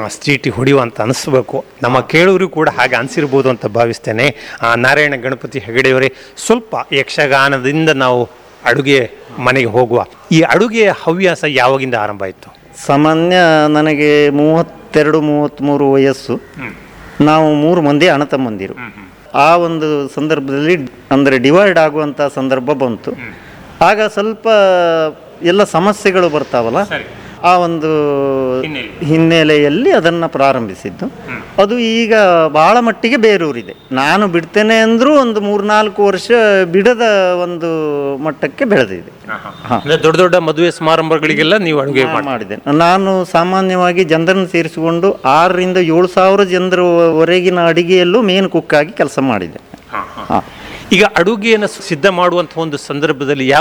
ಮಸ್ತ್ ಚೀಟಿ ಹೊಡೆಯುವಂತ ಅನಿಸ್ಬೇಕು ನಮ್ಮ ಕೇಳೋರು ಕೂಡ ಹಾಗೆ ಅನಿಸಿರ್ಬೋದು ಅಂತ ಭಾವಿಸ್ತೇನೆ ಆ, ನಾರಾಯಣ ಗಣಪತಿ ಹೆಗಡೆಯವರೇ ಸ್ವಲ್ಪ ಯಕ್ಷಗಾನದಿಂದ ನಾವು ಅಡುಗೆ ಮನೆಗೆ ಹೋಗುವ ಈ ಅಡುಗೆಯ ಹವ್ಯಾಸ ಯಾವಾಗಿಂದ ಆರಂಭ ಆಯಿತು ಸಾಮಾನ್ಯ ನನಗೆ ಮೂವತ್ತೆರಡು ಮೂವತ್ತ್ಮೂರು ವಯಸ್ಸು ನಾವು ಮೂರು ಮಂದಿ ಅಣ್ಣ ತಮ್ಮಂದಿರು ಆ ಒಂದು ಸಂದರ್ಭದಲ್ಲಿ ಅಂದರೆ ಡಿವೈಡ್ ಆಗುವಂಥ ಸಂದರ್ಭ ಬಂತು ಆಗ ಸ್ವಲ್ಪ ಎಲ್ಲ ಸಮಸ್ಯೆಗಳು ಬರ್ತಾವಲ್ಲ ಆ ಒಂದು ಹಿನ್ನೆಲೆಯಲ್ಲಿ ಅದನ್ನು ಪ್ರಾರಂಭಿಸಿದ್ದು ಅದು ಈಗ ಬಹಳ ಮಟ್ಟಿಗೆ ಬೇರೂರಿದೆ ನಾನು ಬಿಡ್ತೇನೆ ಅಂದರೂ ಒಂದು ಮೂರ್ನಾಲ್ಕು ವರ್ಷ ಬಿಡದ ಒಂದು ಮಟ್ಟಕ್ಕೆ ಬೆಳೆದಿದೆ ಅಂದ್ರೆ ದೊಡ್ಡ ದೊಡ್ಡ ಮದುವೆ ಸಮಾರಂಭಗಳಿಗೆಲ್ಲ ನೀವು ಅಡುಗೆ ಮಾಡಿ ಮಾಡಿದೆ ನಾನು ಸಾಮಾನ್ಯವಾಗಿ ಜನರನ್ನು ಸೇರಿಸಿಕೊಂಡು ಆರರಿಂದ ಏಳು ಸಾವಿರ ಜನರವರೆಗಿನ ಅಡಿಗೆಯಲ್ಲೂ ಮೇನ್ ಕುಕ್ ಆಗಿ ಕೆಲಸ ಮಾಡಿದೆ ಹಾ. ಈಗ ಅಡುಗೆಯನ್ನು ಸಿದ್ಧ ಮಾಡುವಂಥ ಒಂದು ಸಂದರ್ಭದಲ್ಲಿ